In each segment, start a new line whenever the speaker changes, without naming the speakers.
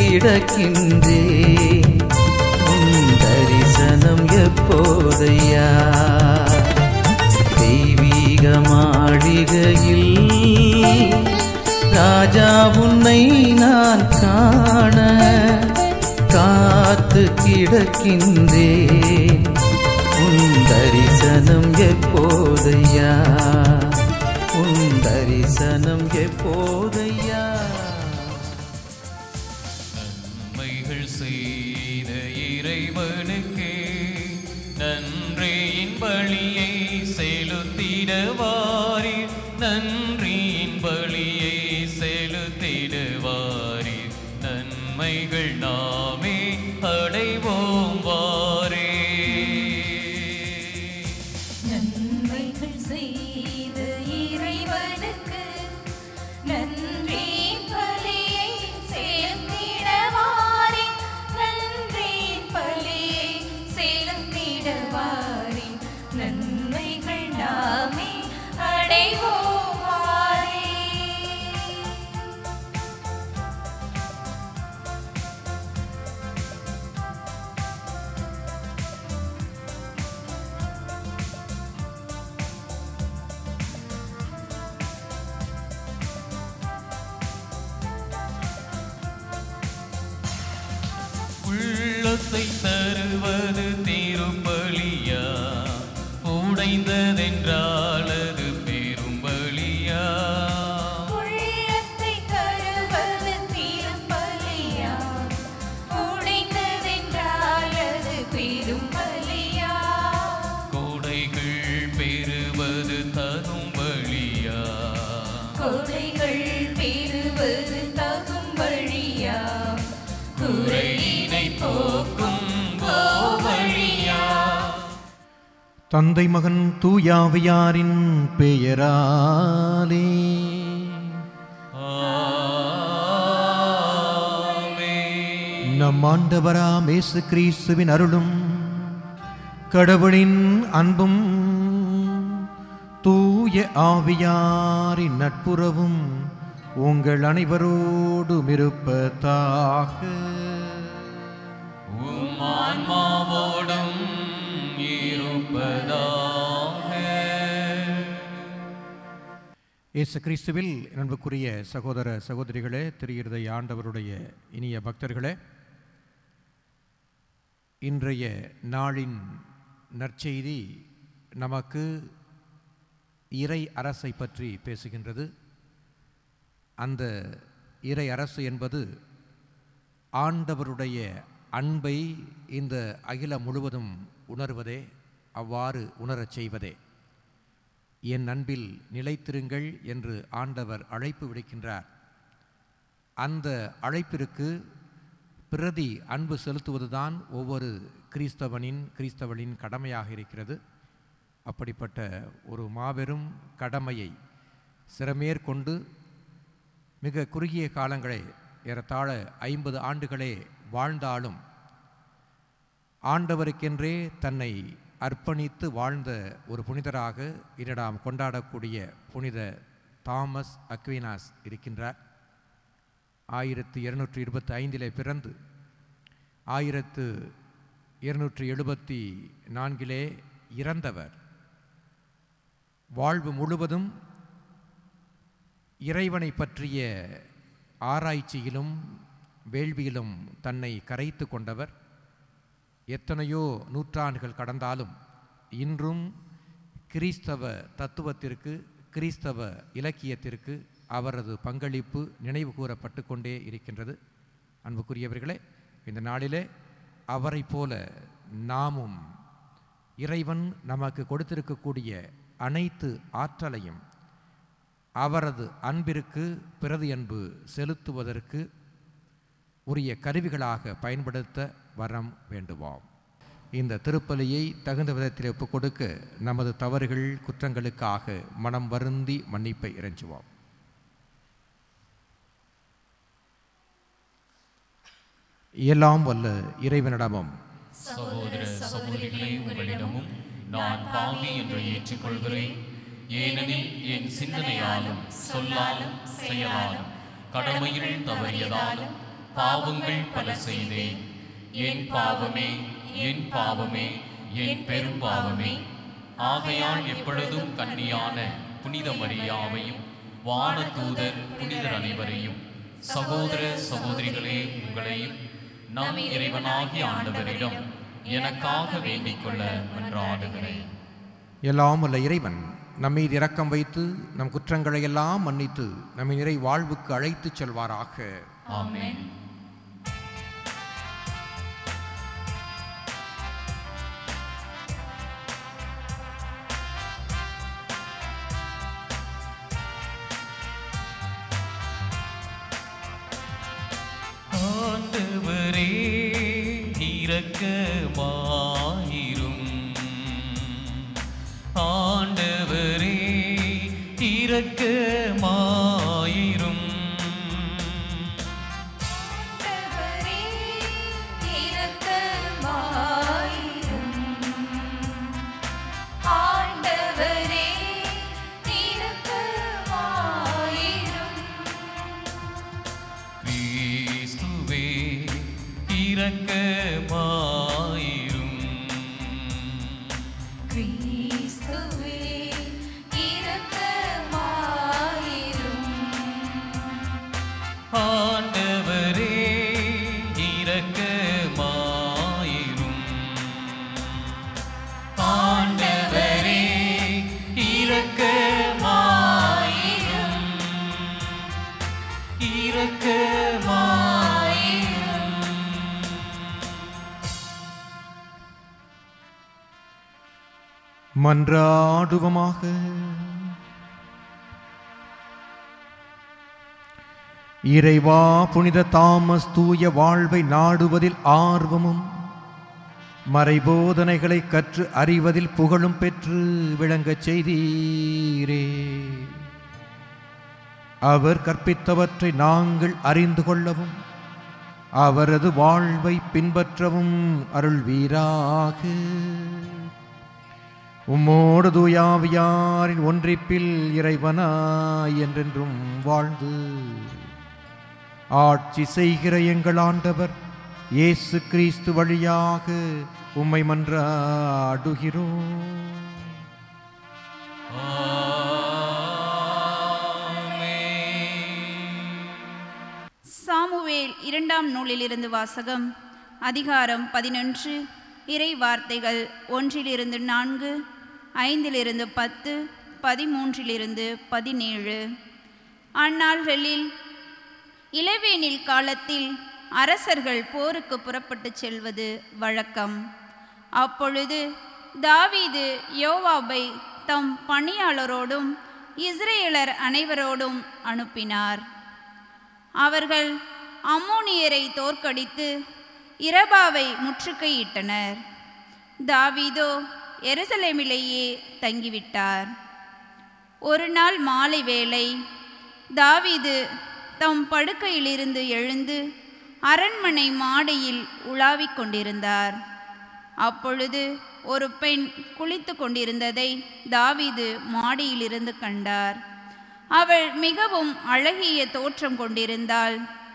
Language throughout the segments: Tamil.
கிடக்கின்றே உன் தரிசனம் எப்போதையா தெய்வீக மாளிகையில் ராஜா உன்னை நான் காண காத்து கிடக்கின்றேன் உன் தரிசனம் எப்போதையா உன் தரிசனம் எப்போதையா
நன்மைகள் செய்த இறைவனுக்கு நன்றியின் பலியை செலுத்திடவாரி நன்றியின் பலியை செலுத்திடவாரி நன்மைகள் நாமே அடைவோம் வாரே
நன்மைகள் செய்த இறைவனுக்கு நன்றியின் பலியை செலுத்திடவாரே நன்றியின் பலியை செலுத்திடவாரே நன்மைகள் நாமே அடைவோம் வாரே
உள்ளத்தை தருவது திருப்பலியா உடைந்ததென்றால் அது பெரும் பலியா
உள்ளத்தை தருவது திருப்பலியா உடைந்ததென்றால் அது பெரும் பலியா
கோடைகள் பெறுவது தகும் பலியா
கொடைகள் பெறுவது தகும் வழியா குறையினை போக்கும் கோவழியா
தந்தை மகன் தூயாவியாரின் பெயராலே
ஆமென்.
நம் ஆண்டவராம் இயேசு கிறிஸ்துவின் அருளும் கடவுளின் அன்பும் தூய ஆவியாரின் நட்புறவும் உங்கள் அனைவரோடும் இருப்பதாக
உம் ஆன்மாவோடும் இருப்பதாக
இயேசு கிறிஸ்துவில் அன்புக்குரிய சகோதர சகோதரிகளே திரு ஆண்டவருடைய இனிய பக்தர்களே இன்றைய நாளின் நற்செய்தி நமக்கு இறை அரசை பற்றி பேசுகின்றது அந்த இறை அரசு என்பது ஆண்டவருடைய அன்பை இந்த அகிலம் முழுவதும் உணர்வதே அவ்வாறு உணரச் செய்வதே என் அன்பில் நிலைத்திருங்கள் என்று ஆண்டவர் அழைப்பு விடுக்கின்றார் அந்த அழைப்பிற்கு பிரதி அன்பு செலுத்துவதுதான் ஒவ்வொரு கிறிஸ்தவனின் கிறிஸ்தவனின் கடமையாக இருக்கிறது அப்படிப்பட்ட ஒரு மாபெரும் கடமையை சிறமேற்கொண்டு மிக குறுகிய காலங்களே ஏறத்தாழ ஐம்பது ஆண்டுகளே வாழ்ந்தாலும் ஆண்டவருக்கென்றே தன்னை அர்ப்பணித்து வாழ்ந்த ஒரு புனிதராக இன்று நாம் கொண்டாடக்கூடிய புனித தாமஸ் அக்வினாஸ் இருக்கின்றார் ஆயிரத்து இருநூற்றி இருபத்தி ஐந்திலே பிறந்து ஆயிரத்து இருநூற்றி எழுபத்தி நான்கிலே இறந்தவர் வாழ்வு முழுவதும் இறைவனை பற்றிய ஆராய்ச்சியிலும் வேள்வியிலும் தன்னை கரைத்து கொண்டவர் எத்தனையோ நூற்றாண்டுகள் கடந்தாலும் இன்றும் கிறிஸ்தவ தத்துவத்திற்கு கிறிஸ்தவ இலக்கியத்திற்கு அவரது பங்களிப்பு நினைவு கூறப்பட்டு கொண்டே இருக்கின்றது அன்புக்குரியவர்களே இந்த நாளிலே அவரைப் போல நாமும் இறைவன் நமக்கு கொடுத்திருக்கக்கூடிய அனைத்து ஆற்றலையும் அவரது அன்பிற்கு பிரதி அன்பு செலுத்துவதற்கு உரிய கருவிகளாக பயன்படுத்த வரம் வேண்டுவோம் இந்த திருப்பலியை தகுந்த விதத்தில் ஒப்புக் கொடுக்க நமது தவறுகள் குற்றங்களுக்காக மனம் வருந்தி மன்னிப்பை இறைஞ்சுவோம் எல்லாம் வல்ல இறைவனிடமும்
சகோதர சகோதரிகளே உங்களிடமும் நான் பாவி என்று ஏற்றுக்கொள்கிறேன் ஏனெனில் என் சிந்தனையாலும் சொல்லாலும் செயலாலும் கடமையில் தவறியதாலும் பாவங்கள் பல செய்தேன் என் பாவமே என் பாவமே என் பெரும் பாவமே ஆகையால் எப்பொழுதும் கன்னியான புனித மரியாவையும் வானதூதர் புனிதர் அனைவரையும் சகோதர சகோதரிகளே உங்களையும் நம் இறைவனாகிய ஆண்டவரிடம் எனக்காக வேண்டிக் கொள்ள மன்றாடுகிறேன்
எல்லாம் வல்ல இறைவன் நம்மீது இரக்கம் வைத்து நம் குற்றங்களை எல்லாம் மன்னித்து நம்மை நிறை வாழ்வுக்கு அழைத்துச் செல்வாராக
ஆமென் ஆண்டவரே இரக்கமாயிரும் ஆண்டவரே இரக்கமாயிரும்
ஆண்டவரே இரக்கமாயிரும் ஆண்டவரே இரக்கமாயிரும்
கிறிஸ்துவே இரக்கமாயிரும்
கிறிஸ்துவே இரக்கமாயிரும்
ஆண்டவரே இரக்கமாயிரும் ஆண்டவரே இரக்கமாயிரும் இரக்கமாயிரும்
மன்றாடுவமாக இறைவா புனித தாமஸ் தூய வாழ்வை நாடுவதில் ஆர்வமும் மறைபோதனைகளை கற்று அறிவதில் புகழும் பெற்று விளங்கச் செய்தீரே அவர் கற்பித்தவற்றை நாங்கள் அறிந்து கொள்ளவும் அவரது வாழ்வை பின்பற்றவும் அருள்வீராக உம்மோடு தூயாவியாரின் ஒன்றிப்பில் இறைவனாய் என்றென்றும் வாழ்ந்து ஆட்சி செய்கிற எங்கள் ஆண்டவர் இயேசு கிறிஸ்து வழியாக உம்மை மன்றாடுகிறோம்
சாமுவேல் இரண்டாம் நூலிலிருந்து வாசகம் அதிகாரம் பதினொன்று இறை வார்த்தைகள் ஒன்றிலிருந்து நான்கு ஐந்திலிருந்து பத்து பதிமூன்றிலிருந்து பதினேழு அந்நாள்களில் இளவேனில் காலத்தில் அரசர்கள் போருக்கு புறப்பட்டுச் செல்வது வழக்கம் அப்பொழுது தாவீது யோவாபை தம் பணியாளரோடும் இஸ்ரேலர் அனைவரோடும் அனுப்பினார் அவர்கள் அம்மோனியரை தோற்கடித்து இரபாவை முற்றுகையிட்டனர் தாவீதோ எருசலேமிலேயே தங்கிவிட்டார் ஒரு நாள் மாலை வேளை தாவீது தம் படுக்கையிலிருந்து எழுந்து அரண்மனை மாடியில் உலாவிக் கொண்டிருந்தார் அப்பொழுது ஒரு பெண் குளித்து கொண்டிருந்ததை தாவீது மாடியிலிருந்து கண்டார் அவள் மிகவும் அழகிய தோற்றம் கொண்டிருந்தாள்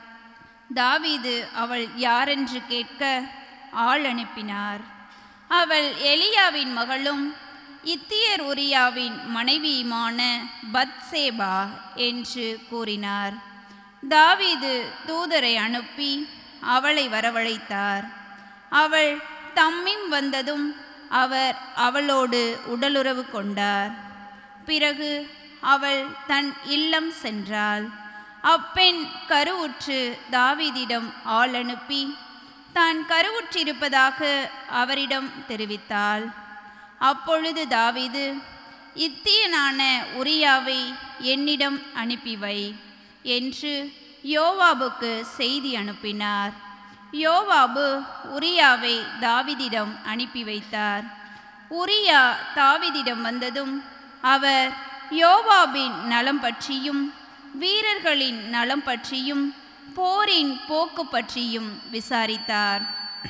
தாவீது அவள் யாரென்று கேட்க ஆள் அனுப்பினார் அவள் எலியாவின் மகளும் இத்தியர் உரியாவின் மனைவியுமான பத்சேபா என்று கூறினார் தாவீது தூதரை அனுப்பி அவளை வரவழைத்தார் அவள் தம்மிம் வந்ததும் அவர் அவளோடு உடலுறவு கொண்டார் பிறகு அவள் தன் இல்லம் சென்றாள் அப்பெண் கருவுற்று தாவீதிடம் ஆள் அனுப்பி தான் கருவுற்றிருப்பதாக அவரிடம் தெரிவித்தாள் அப்பொழுது தாவீது இத்தியனான உரியாவை என்னிடம் அனுப்பி வை என்று யோவாபுக்கு செய்தி அனுப்பினார் யோவாபு உரியாவை தாவீதிடம் அனுப்பி வைத்தார் உரியா தாவீதிடம் வந்ததும் அவர் யோவாபின் நலம் பற்றியும் வீரர்களின் நலம் பற்றியும் போரின் போக்கு பற்றியும் விசாரித்தார்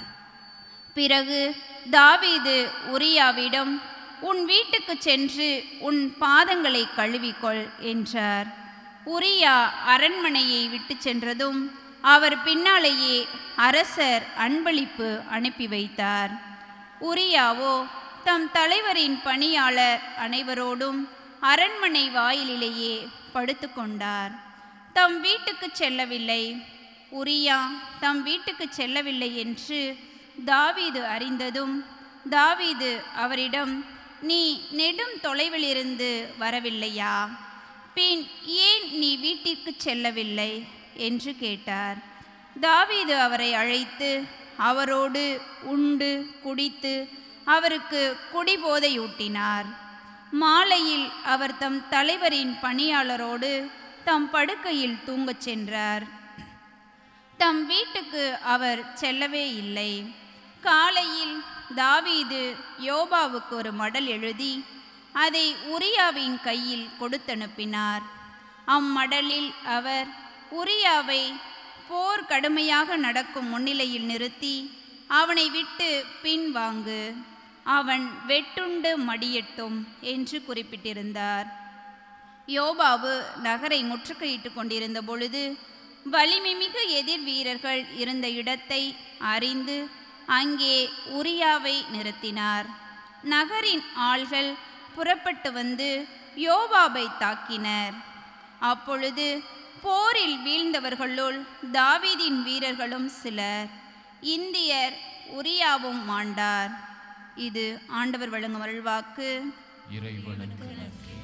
பிறகு தாவீது உரியாவிடம் உன் வீட்டுக்குச் சென்று உன் பாதங்களை கழுவிக்கொள் என்றார் உரியா அரண்மனையை விட்டு சென்றதும் அவர் பின்னாலேயே அரசர் அன்பளிப்பு அனுப்பி வைத்தார் உரியாவோ தம் தலைவரின் பணியாளர் அனைவரோடும் அரண்மனை வாயிலிலேயே படுத்துக்கொண்டார் தம் வீட்டுக்கு செல்லவில்லை உரியா தம் வீட்டுக்கு செல்லவில்லை என்று தாவீது அறிந்ததும் தாவீது அவரிடம் நீ நெடும் தொலைவிலிருந்து வரவில்லையா பின் ஏன் நீ வீட்டிற்கு செல்லவில்லை என்று கேட்டார் தாவீது அவரை அழைத்து அவரோடு உண்டு குடித்து அவருக்கு குடிபோதையூட்டினார் மாலையில் அவர் தம் தலைவரின் பணியாளரோடு தம் படுக்கையில் தூங்கச் சென்றார் தம் வீட்டுக்கு அவர் செல்லவே இல்லை காலையில் தாவீது யோபாவுக்கு ஒரு மடல் எழுதி அதை உரியாவின் கையில் கொடுத்தனுப்பினார் அம்மடலில் அவர் உரியாவை போர் கடுமையாக நடக்கும் முன்னிலையில் நிறுத்தி அவனை விட்டு பின்வாங்கு அவன் வெட்டுண்டு மடியட்டும் என்று குறிப்பிட்டிருந்தார் யோபாவு நகரை முற்றுகையிட்டு கொண்டிருந்த பொழுது வலிமைமிகு எதிர் வீரர்கள் இருந்த இடத்தை அறிந்து அங்கே உரியாவை நிறுத்தினார் நகரின் ஆள்கள் புறப்பட்டு வந்து யோபாவை தாக்கினர் அப்பொழுது போரில் வீழ்ந்தவர்களுள் தாவீதின் வீரர்களும் சிலர் இந்தியர் உரியாவும் மாண்டார் இது ஆண்டவர் வழங்கும் அருள்வாக்கு
இறைவனுக்கு நன்றி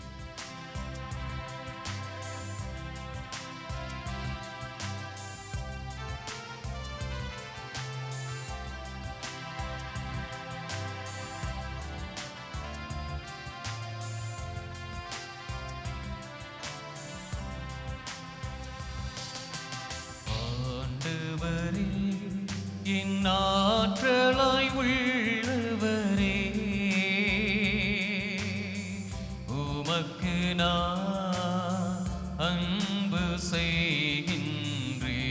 ஆண்டவரே என் ஆற்றலாய் உள்ளவரே உமக்கு நான் அன்பு செய்கின்றே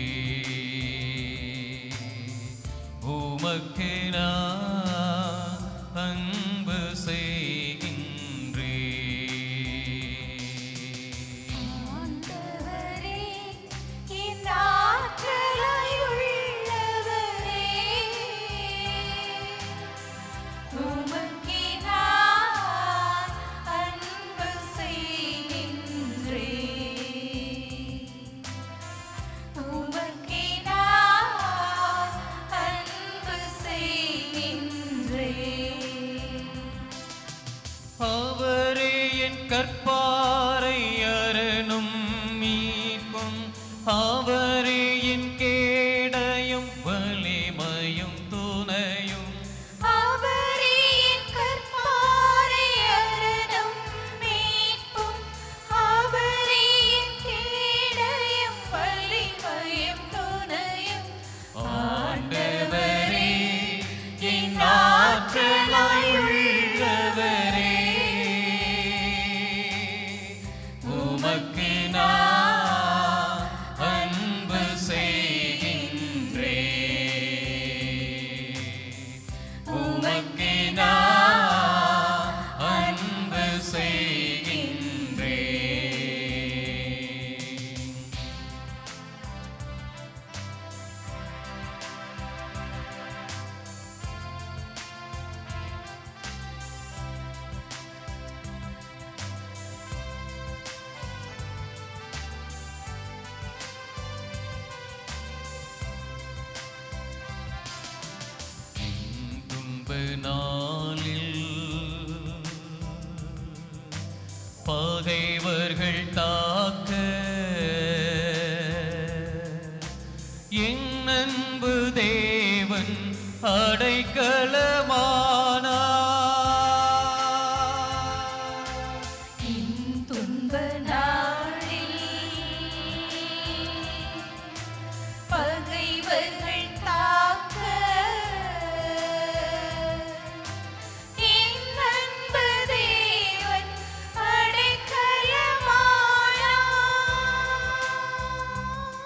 உமக்கு நான் அன்பு செய்கின்றே
ஆண்டவரே என் ஆற்றலாய் உள்ளவரே உமக்கே நான் அன்பு செய்கின்றேன் உமக்கே நான் அன்பு செய்கின்றேன்
அவரே என் கற்பாரை அரணும் மீட்பும் அவரே என் கேடயம் வலிமையும் துணையும்
அவரே என் கற்பாரை அரணம் மீட்பும் அவரே என் கேடயம் வலிமையும் துணையும்
ஆண்டவரே என் ஆற்றலாய் உள்ளவரே உமக்கு நான் அன்பு செய்கின்றே உமக்கு நான் அன்பு செய்கின்றே துன்ப நாளில் பகைவர்கள் தாக்க என் அன்பு தேவன் அடைக்கலமானார்
துன்ப நாளில் பகைவர்கள் தாக்க என் அன்பு தேவன்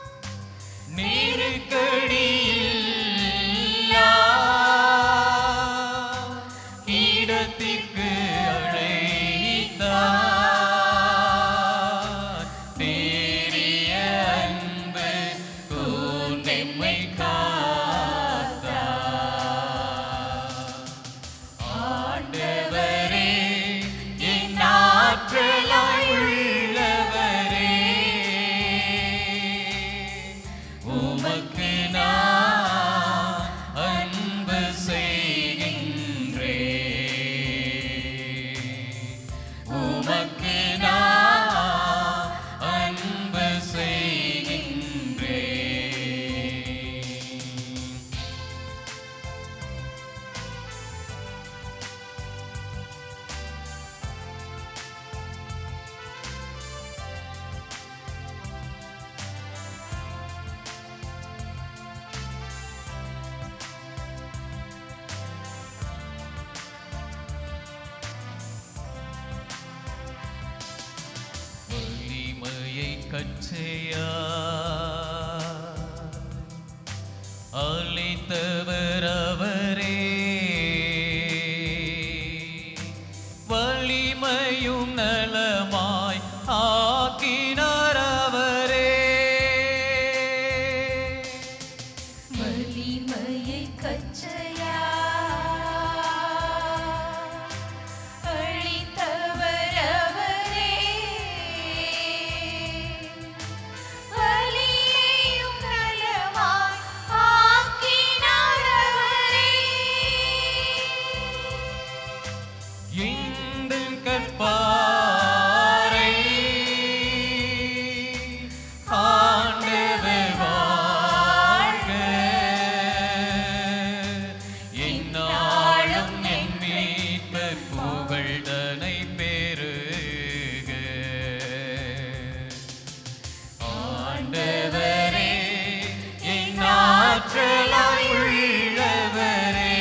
அடைக்கலமானார்
நெருக்கடியில் கச்சையா அழைத்தவர் அவரே வலிமையும் நலமாய் ஆக்கினார் அவரே
வலிமையை கச்சையா அழித்தவர் அவரே வலியையும் நலமாய் ஆக்கினார் அவரே
எங்கள் கற்பாரை ஆண்டவர் வாழ்க என்னாலும் என் மீட்பர் புகழ்தனை பெருக ஆண்டவரே என் ஆற்றலாய் உள்ளவரே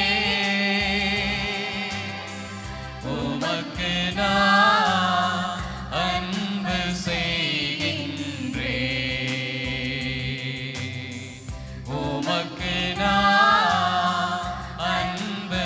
உமக்கு நான் அன்பு செய்கின்றேன் உமக்கு நான் அன்பு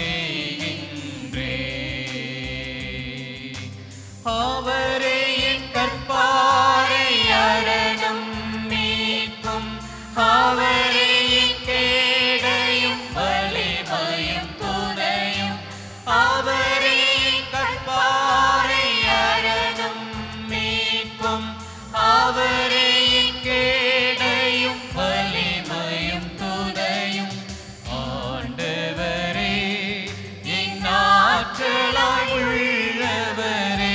செய்கின்றேன் அவரே என் கற்பாரை அரணம் மீட்கும் அவரே என் கேடையும் வலிமையும் துணையும் அவரே என் கற்பாரை அரணம் மீட்கும் அவரே என் கேடையும் வலிமையும் துணையும் ஆண்டவரே என் ஆற்றலாய் உள்ளவரே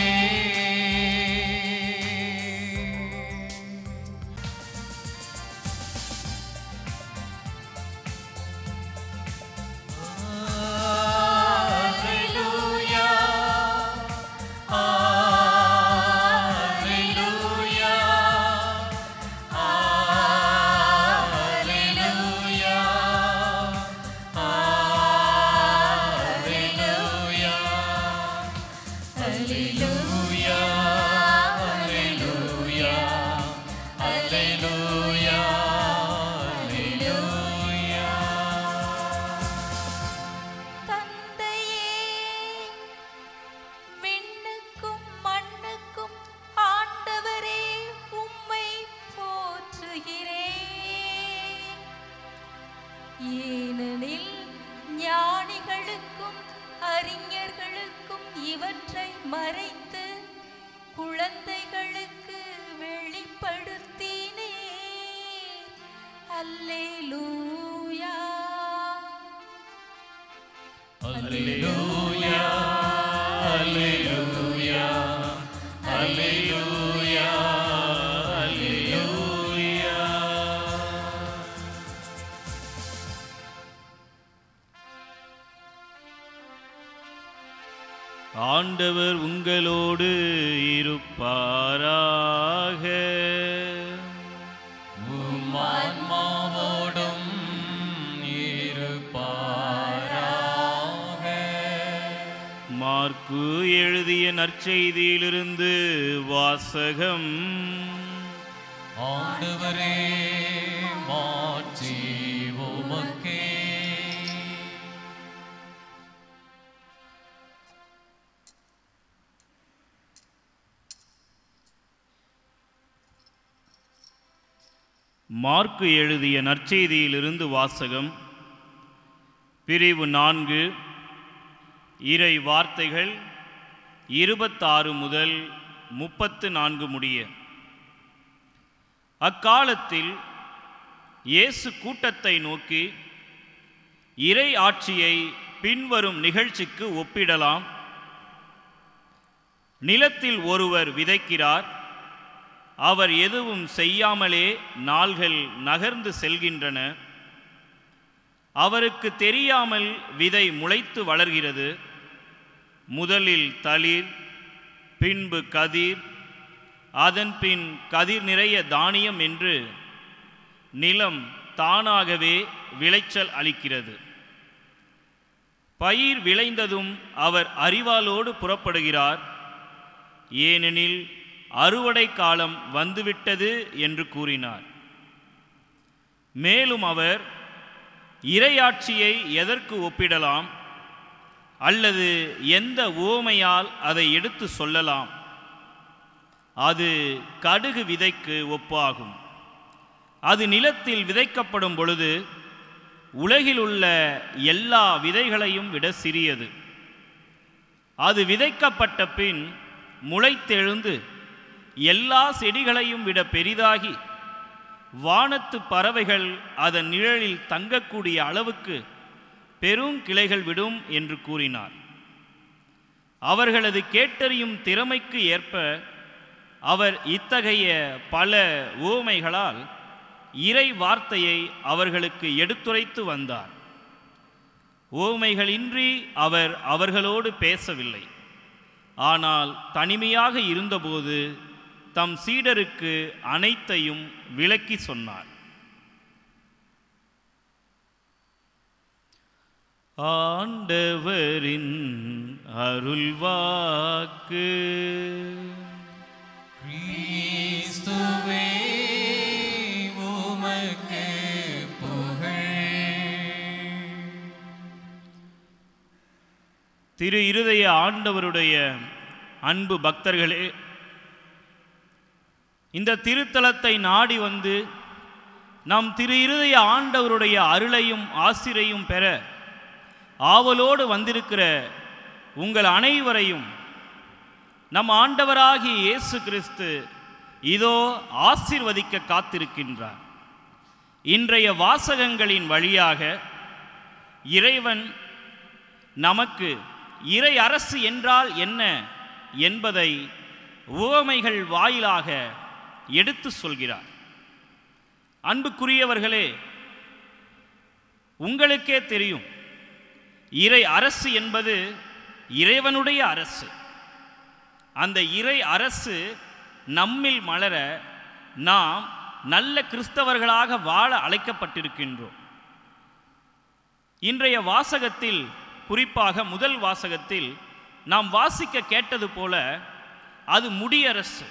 Alleluia. Alleluia. Alleluia. Alleluia. Alleluia. Alleluia. Alleluia. Alleluia.
தந்தையே விண்ணுக்கும் மண்ணுக்கும் ஆண்டவரே உம்மை போற்றுகிறேன் ஏனெனில் ஞானிகளுக்கும் அறிஞர்களுக்கும் இவற்றை மறைத்து குழந்தைகளுக்கு வெளிப்படுத்தினே அல்லேலூயா
Alleluia, Alleluia, Alleluia, Alleluia.
ஆண்டவர் உங்களோடு இருப்பாராக
உம் ஆன்மாவோடும் இருப்பாராக.
மார்க்கு எழுதிய நற்செய்தியிலிருந்து வாசகம்
ஆண்டவரே மாட்சி உமக்கே
மார்க்கு எழுதிய நற்செய்தியிலிருந்து வாசகம் பிரிவு நான்கு இறை வார்த்தைகள் இருபத்தாறு முதல் முப்பத்து நான்கு முடிய அக்காலத்தில் இயேசு கூட்டத்தை நோக்கி இறை ஆட்சியை பின்வரும் நிகழ்ச்சிக்கு ஒப்பிடலாம் நிலத்தில் ஒருவர் விதைக்கிறார் அவர் எதுவும் செய்யாமலே நாள்கள் நகர்ந்து செல்கின்றன அவருக்கு தெரியாமல் விதை முளைத்து வளர்கிறது முதலில் தளிர் பின்பு கதிர் அதன் பின் கதிர் நிறைய தானியம் என்று நிலம் தானாகவே விளைச்சல் அளிக்கிறது பயிர் விளைந்ததும் அவர் அறிவாலோடு புறப்படுகிறார் ஏனெனில் அறுவடை காலம் வந்துவிட்டது என்று கூறினார் மேலும் அவர் இறையாட்சியை எதற்கு ஒப்பிடலாம் அல்லது எந்த உவமையால் அதை எடுத்து சொல்லலாம் அது கடுகு விதைக்கு ஒப்பாகும் அது நிலத்தில் விதைக்கப்படும் பொழுது உலகில் உள்ள எல்லா விதைகளையும் விட சிறியது அது விதைக்கப்பட்ட பின் முளைத்தெழுந்து எல்லா செடிகளையும் விட பெரிதாகி வானத்து பறவைகள் அதன் நிழலில் தங்கக்கூடிய அளவுக்கு பெரும் கிளைகள் விடும் என்று கூறினார் அவர்களது கேட்டறியும் திறமைக்கு ஏற்ப அவர் இத்தகைய பல உவமைகளால் இறை வார்த்தையை அவர்களுக்கு எடுத்துரைத்து வந்தார் உவமைகளின்றி அவர் அவர்களோடு பேசவில்லை ஆனால் தனிமையாக இருந்தபோது தம் சீடருக்கு அனைத்தையும் விளக்கி சொன்னார் ஆண்டவரின் அருள்வாக்கு
கிறிஸ்துவே உமக்கு புகழ்
திரு இருதய ஆண்டவருடைய அன்பு பக்தர்களே இந்த திருத்தலத்தை நாடி வந்து நம் திரு இருதய ஆண்டவருடைய அருளையும் ஆசிரையும் பெற ஆவலோடு வந்திருக்கிற உங்கள் அனைவரையும் நம் ஆண்டவராகிய இயேசு கிறிஸ்து இதோ ஆசீர்வதிக்க காத்திருக்கின்றார் இன்றைய வாசகங்களின் வழியாக இறைவன் நமக்கு இறை அரசு என்றால் என்ன என்பதை உவமைகள் வாயிலாக எடுத்து சொல்கிறார் அன்புக்குரியவர்களே உங்களுக்கே தெரியும் இறை அரசு என்பது இறைவனுடைய அரசு அந்த இறை அரசு நம்மில் மலர நாம் நல்ல கிறிஸ்தவர்களாக வாழ அழைக்கப்பட்டிருக்கின்றோம் இன்றைய வாசகத்தில் குறிப்பாக முதல் வாசகத்தில் நாம் வாசிக்க கேட்டது போல அது முடியரசு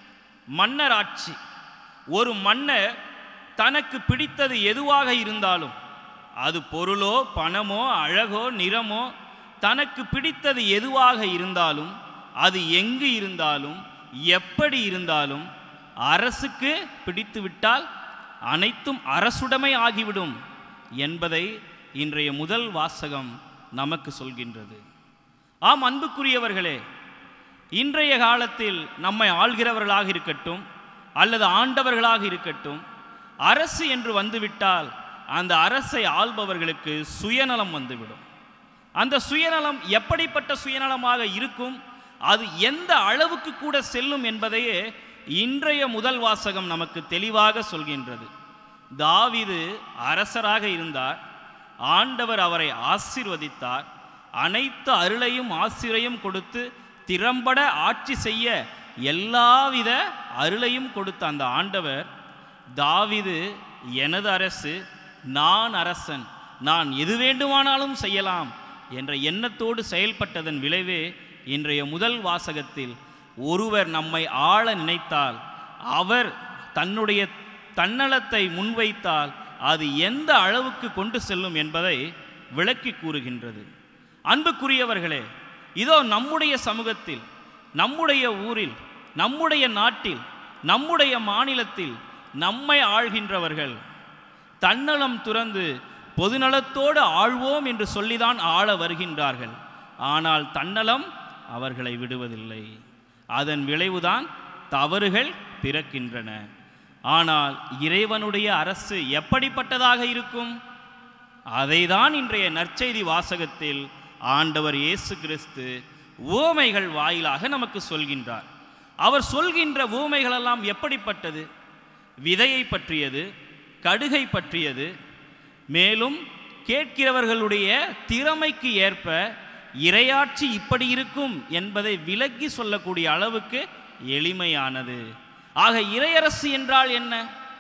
மன்னராட்சி ஒரு மன்னர் தனக்கு பிடித்தது எதுவாக இருந்தாலும் அது பொருளோ பணமோ அழகோ நிறமோ தனக்கு பிடித்தது எதுவாக இருந்தாலும் அது எங்கு இருந்தாலும் எப்படி இருந்தாலும் அரசுக்கு பிடித்துவிட்டால் அனைத்தும் அரசுடைமை ஆகிவிடும் என்பதை இன்றைய முதல் வாசகம் நமக்கு சொல்கின்றது ஆம் அன்புக்குரியவர்களே இன்றைய காலத்தில் நம்மை ஆள்கிறவர்களாக இருக்கட்டும் அல்லது ஆண்டவர்களாக இருக்கட்டும் அரசு என்று வந்துவிட்டால் அந்த அரசை ஆள்பவர்களுக்கு சுயநலம் வந்துவிடும் அந்த சுயநலம் எப்படிப்பட்ட சுயநலமாக இருக்கும் அது எந்த அளவுக்கு கூட செல்லும் என்பதையே இன்றைய முதல் வாசகம் நமக்கு தெளிவாக சொல்கின்றது தாவீது அரசராக இருந்தார் ஆண்டவர் அவரை ஆசீர்வதித்தார் அனைத்து அருளையும் ஆசிரையும் கொடுத்து திறம்பட ஆட்சி செய்ய எல்லாவித அருளையும் கொடுத்த அந்த ஆண்டவர் தாவீது எனது அரசு நான் அரசன் நான் எது வேண்டுமானாலும் செய்யலாம் என்ற எண்ணத்தோடு செயல்பட்டதன் விளைவே இன்றைய முதல் வாசகத்தில் ஒருவர் நம்மை ஆள நினைத்தால் அவர் தன்னுடைய தன்னலத்தை முன்வைத்தால் அது எந்த அளவுக்கு கொண்டு செல்லும் என்பதை விளக்கி கூறுகின்றது அன்புக்குரியவர்களே இதோ நம்முடைய சமூகத்தில் நம்முடைய ஊரில் நம்முடைய நாட்டில் நம்முடைய மாநிலத்தில் நம்மை ஆள்கின்றவர்கள் தன்னலம் துறந்து பொதுநலத்தோடு ஆழ்வோம் என்று சொல்லிதான் ஆள வருகின்றார்கள் ஆனால் தன்னலம் அவர்களை விடுவதில்லை அதன் விளைவுதான் தவறுகள் பிறக்கின்றன ஆனால் இறைவனுடைய அரசு எப்படிப்பட்டதாக இருக்கும் அதைதான் இன்றைய நற்செய்தி வாசகத்தில் ஆண்டவர் இயேசு கிறிஸ்து உவமைகள் வாயிலாக நமக்கு சொல்கின்றார் அவர் சொல்கின்ற உவமைகளெல்லாம் எப்படிப்பட்டது விதையை பற்றியது கடுகை பற்றியது மேலும் கேட்கிறவர்களுடைய திறமைக்கு ஏற்ப இரையாட்சி இப்படி இருக்கும் என்பதை விலக்கி சொல்லக்கூடிய அளவுக்கு எளிமையானது ஆக இறையரசு என்றால் என்ன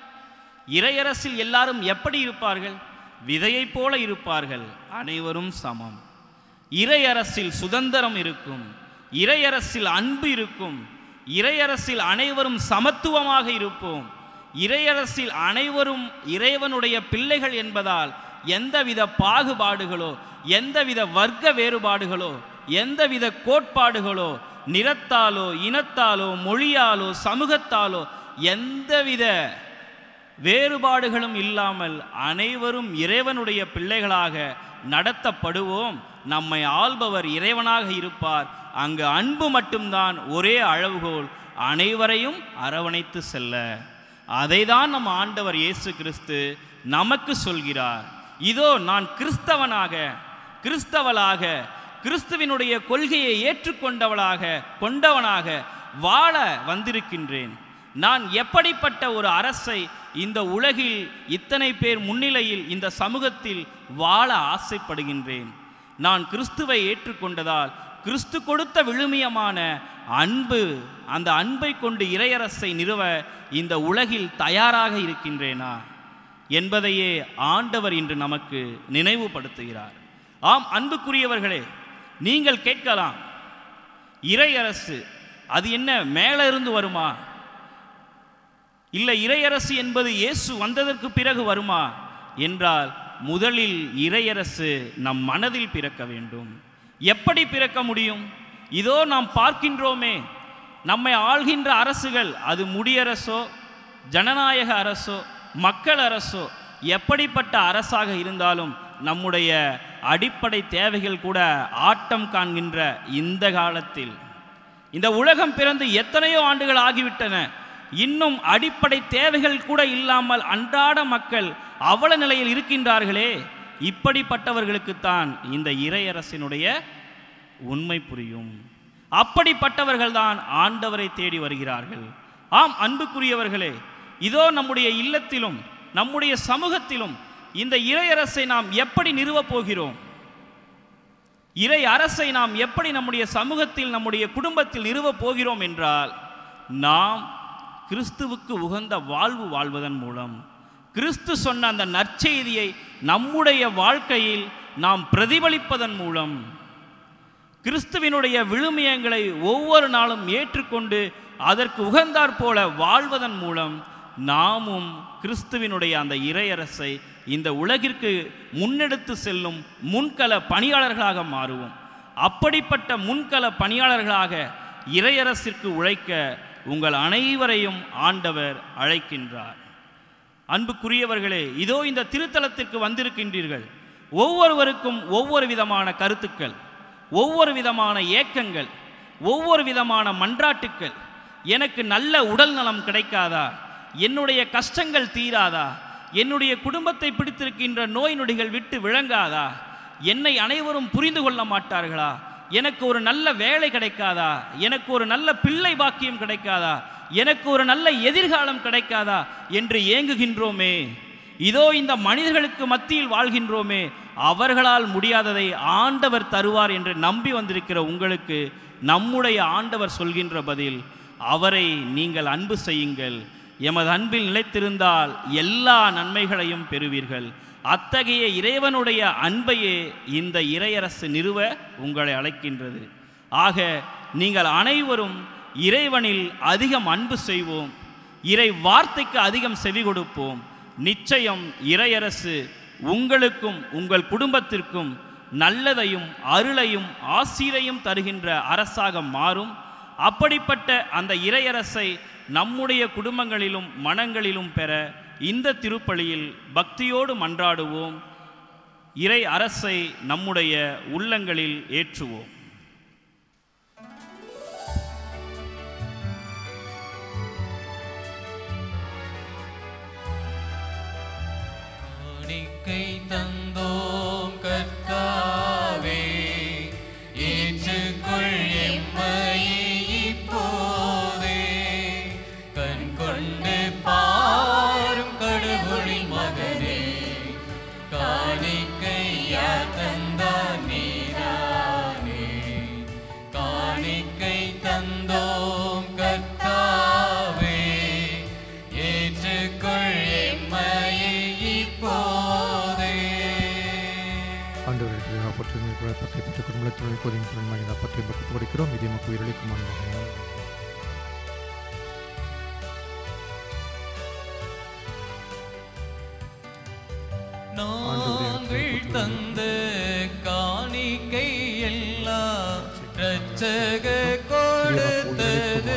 இறையரசில் எல்லாரும் எப்படி இருப்பார்கள் விதையைப் போல இருப்பார்கள் அனைவரும் சமம் இறையரசில் சுதந்திரம் இருக்கும் இறையரசில் அன்பு இருக்கும் இறையரசில் அனைவரும் சமத்துவமாக இருப்போம் இறையரசில் அனைவரும் இறைவனுடைய பிள்ளைகள் என்பதால் எந்தவித பாகுபாடுகளோ எந்தவித வர்க்க வேறுபாடுகளோ எந்தவித கோட்பாடுகளோ நிறத்தாலோ இனத்தாலோ மொழியாலோ சமூகத்தாலோ எந்தவித வேறுபாடுகளும் இல்லாமல் அனைவரும் இறைவனுடைய பிள்ளைகளாக நடத்தப்படுவோம் நம்மை ஆள்பவர் இறைவனாக இருப்பார் அங்கு அன்பு மட்டும்தான் ஒரே அளவுகோல் அனைவரையும் அரவணைத்து செல்ல அதைதான் நம் ஆண்டவர் இயேசு கிறிஸ்து நமக்கு சொல்கிறார் இதோ நான் கிறிஸ்தவனாக கிறிஸ்தவளாக கிறிஸ்துவினுடைய கொள்கையை ஏற்றுக்கொண்டவளாக கொண்டவனாக வாழ வந்திருக்கின்றேன் நான் எப்படிப்பட்ட ஒரு அரசை இந்த உலகில் இத்தனை பேர் முன்னிலையில் இந்த சமூகத்தில் வாழ ஆசைப்படுகின்றேன் நான் கிறிஸ்துவை ஏற்றுக்கொண்டதால் கிறிஸ்து கொடுத்த விழுமியமான அன்பு அந்த அன்பை கொண்டு இறையரசை நிறுவ இந்த உலகில் தயாராக இருக்கின்றேனா என்பதையே ஆண்டவர் இன்று நமக்கு நினைவுபடுத்துகிறார் ஆம் அன்புக்குரியவர்களே நீங்கள் கேட்கலாம் இறையரசு அது என்ன மேலே இருந்து வருமா இல்லை இறையரசு என்பது இயேசு வந்ததற்கு பிறகு வருமா என்றால் முதலில் இறையரசு நம் மனதில் பிறக்க வேண்டும் எப்படி பிறக்க முடியும் இதோ நாம் பார்க்கின்றோமே நம்மை ஆள்கின்ற அரசுகள் அது முடியரசோ ஜனநாயக அரசோ மக்கள் அரசோ எப்படிப்பட்ட அரசாக இருந்தாலும் நம்முடைய அடிப்படை தேவைகள் கூட ஆட்டம் காண்கின்ற இந்த காலத்தில் இந்த உலகம் பிறந்து எத்தனையோ ஆண்டுகள் ஆகிவிட்டன இன்னும் அடிப்படை தேவைகள் கூட இல்லாமல் அன்றாட மக்கள் அவல நிலையில் இருக்கின்றார்களே இப்படிப்பட்டவர்களுக்குத்தான் இந்த இறையரசினுடைய உண்மை புரியும் அப்படிப்பட்டவர்கள்தான் ஆண்டவரை தேடி வருகிறார்கள் ஆம் அன்புக்குரியவர்களே இதோ நம்முடைய இல்லத்திலும் நம்முடைய சமூகத்திலும் இந்த இறையரசை நாம் எப்படி நிறுவப் போகிறோம் இறை அரசை நாம் எப்படி நம்முடைய சமூகத்தில் நம்முடைய குடும்பத்தில் நிறுவப் போகிறோம் என்றால் நாம் கிறிஸ்துவுக்கு உகந்த வாழ்வு வாழ்வதன் மூலம் கிறிஸ்து சொன்ன அந்த நற்செய்தியை நம்முடைய வாழ்க்கையில் நாம் பிரதிபலிப்பதன் மூலம் கிறிஸ்துவினுடைய விழுமியங்களை ஒவ்வொரு நாளும் ஏற்றுக்கொண்டு அதற்கு உகந்தாற் போல வாழ்வதன் மூலம் நாமும் கிறிஸ்துவினுடைய அந்த இறையரசை இந்த உலகிற்கு முன்னெடுத்து செல்லும் முன்கள பணியாளர்களாக மாறுவோம் அப்படிப்பட்ட முன்கள பணியாளர்களாக இறையரசிற்கு உழைக்க உங்கள் அனைவரையும் ஆண்டவர் அழைக்கின்றார் அன்புக்குரியவர்களே இதோ இந்த திருத்தலத்திற்கு வந்திருக்கின்றீர்கள் ஒவ்வொருவருக்கும் ஒவ்வொரு விதமான கருத்துக்கள் ஒவ்வொரு விதமான ஏக்கங்கள் ஒவ்வொரு விதமான மன்றாட்டுக்கள் எனக்கு நல்ல உடல் நலம் கிடைக்காதா என்னுடைய கஷ்டங்கள் தீராதா என்னுடைய குடும்பத்தை பிடித்திருக்கின்ற நோய் நொடிகள் விட்டு விளங்காதா என்னை அனைவரும் புரிந்து கொள்ள மாட்டார்களா எனக்கு ஒரு நல்ல வேலை கிடைக்காதா எனக்கு ஒரு நல்ல பிள்ளை பாக்கியம் கிடைக்காதா எனக்கு ஒரு நல்ல எதிர்காலம் கிடைக்காதா என்று ஏங்குகின்றோமே இதோ இந்த மனிதர்களுக்கு மத்தியில் வாழ்கின்றோமே அவர்களால் முடியாததை ஆண்டவர் தருவார் என்று நம்பி வந்திருக்கிற உங்களுக்கு நம்முடைய ஆண்டவர் சொல்கின்ற பதில் அவரை நீங்கள் அன்பு செய்யுங்கள் எமது அன்பில் நிலைத்திருந்தால் எல்லா நன்மைகளையும் பெறுவீர்கள் அத்தகைய இறைவனுடைய அன்பையே இந்த இறையரசு நிறுவ உங்களை அழைக்கின்றது ஆக நீங்கள் அனைவரும் இறைவனில் அதிகம் அன்பு செய்வோம் இறை வார்த்தைக்கு அதிகம் செவி கொடுப்போம் நிச்சயம் இறையரசு உங்களுக்கும் உங்கள் குடும்பத்திற்கும் நல்லதையும் அருளையும் ஆசீரையும் தருகின்ற அரசாக மாறும் அப்படிப்பட்ட அந்த இறையரசை நம்முடைய குடும்பங்களிலும் மனங்களிலும் பெற இந்த திருப்பலியில் பக்தியோடு மன்றாடுவோம் இறை அரசை நம்முடைய உள்ளங்களில் ஏற்றுவோம்
காணிக்கை தந்தோம் கர்த்தாவே ஏற்றுக்கொள் எம்மையே இப்போதே கண் கொண்டு பாரும் கடவுளின் மகனே காணிக்கை யார் தந்தார் நீரானே காணிக்கை தந்தோம் கர்த்தாவே ஏற்றுக்கொள் எம்மையே இப்போதே
ஆண்டவர்களுக்கு பற்றி பற்றி பெற்றுக் குடும்பத்தினுடைய பொதுமையின் பற்றி பற்றி படிக்கிறோம் இதே மக்கள் உயிரிழக்கும் அன்பாக
தந்த காணிக்கை எல்லாம் ரட்சக கொடுத்தது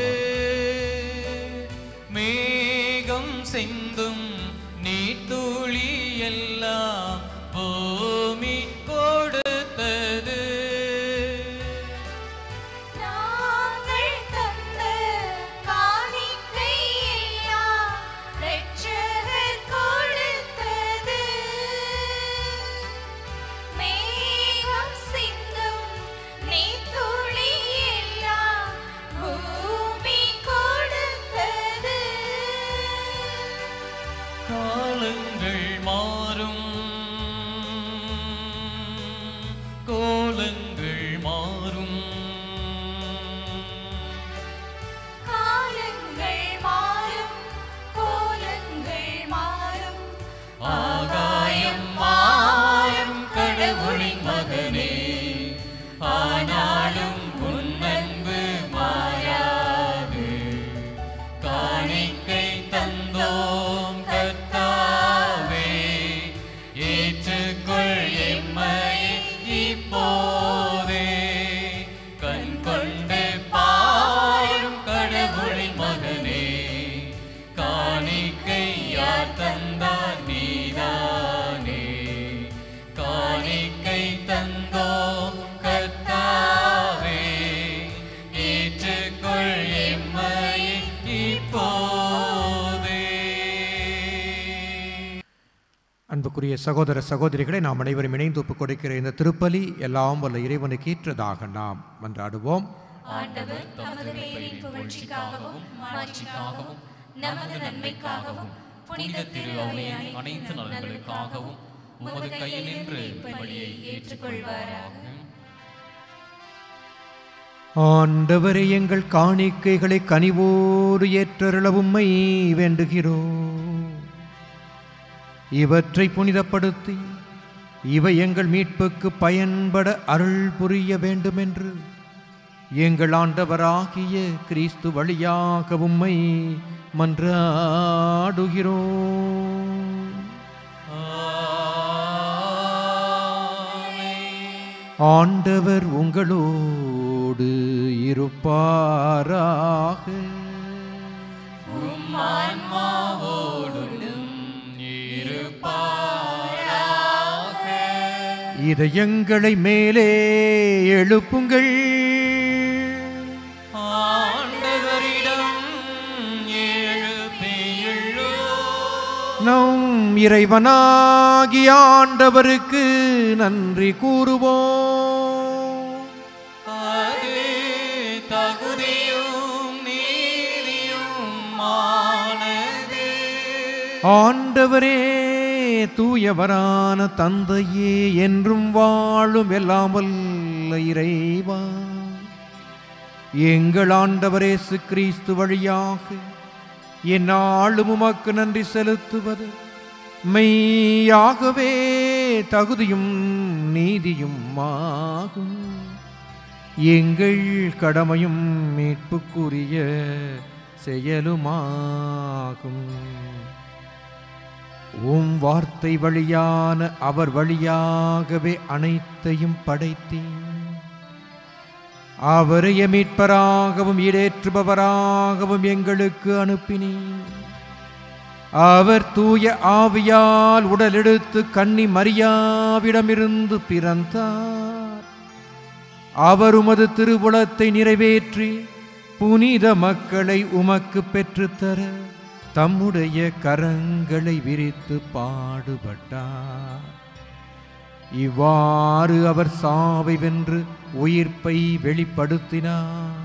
மேகம் சிந்தும் நீட்டுளி எல்லாம் பூமி கொடுத்தது
நாங்கள் தந்த காணிக்கை எல்லாம் இரட்சகர் கொடுத்தது. மேகம் சிந்தும் நீர்த்துளி எல்லாம் பூமி கொடுத்தது.
காலங்கள் மாறும் கோலங்கள் மாறும்
காலங்கள் மாறும் கோலங்கள் மாறும்
ஆகாயம் மாறும் கடவுளின் மகனே ஆனாலும் உன் அன்பு மாறாது காணிக்கை தந்தோம் கர்த்தாவே ஏற்றுக்கொள் எம்மை இப்போதே கண் கொண்டு பாரும் கடவுளின் மகனே காணிக்கை யார் தந்தார் நீதானே காணிக்கை தந்தோம் கர்த்தாவே ஏற்றுக்கொள் எம்மை இப்போதே
அன்புக்குரிய சகோதர சகோதரிகளை நாம் அனைவரும் இணைந்து ஒப்புக் கொடுக்கிற இந்த திருப்பலி எல்லாம் வல்ல இறைவனுக்கு ஏற்றதாக நாம் மன்றாடுவோம்
ஆண்டவர் தமது பெயரின் புகழ்ச்சிக்காகவும் மாட்சிக்காகவும் நமது நன்மைக்காகவும் புனித திரு அவையாரின்
அனைத்து நலன்களுக்காகவும் உமது கையில் நின்று பலியை
ஏற்றுக்கொள்வாராக
ஆண்டவரே எங்கள் காணிக்கைகளை கனிவோடு ஏற்றருள உம்மை வேண்டுகிறோம் இவற்றை புனிதப்படுத்தி இவை எங்கள் மீட்புக்கு பயன்பட அருள் புரிய வேண்டுமென்று எங்கள் ஆண்டவராகிய கிறிஸ்து வழியாக உம்மை மன்றாடுகிறோம் ஆண்டவர் உங்களோடு இருப்பாராக இதயங்களை மேலே எழுப்புங்கள்
ஆண்டவரிடம் எழுப்பியுள்ளோ
நம் இறைவனாகிய ஆண்டவருக்கு நன்றி கூறுவோம்
அது தகுதியும் நீதியும் மானது
ஆண்டவரே தூயவரான தந்தையே என்றும் வாழும் எல்லாம் வல்ல இறைவா எங்கள் ஆண்டவரேசு கிறிஸ்து வழியாக என்னாலும் உமக்கு நன்றி செலுத்துவது மெய்யாகவே தகுதியும் நீதியும் ஆகும் எங்கள் கடமையும் மீட்புக்குரிய செயலுமாகும் உம் வார்த்தை வழியான அவர் வழியாகவே அனைத்தையும் படைத்தேன் அவரைய மீட்பராகவும் ஈடேற்றுபவராகவும் எங்களுக்கு அனுப்பினீர் அவர் தூய ஆவியால் உடலெடுத்து கன்னி மரியாவிடமிருந்து பிறந்தார் அவர் உமது திருவுளத்தை நிறைவேற்றி புனித மக்களை உமக்கு பெற்றுத்தர தம்முடைய கரங்களை விரித்து பாடுபட்டார் இவ்வாறு அவர் சாவை வென்று உயிர்ப்பை வெளிப்படுத்தினார்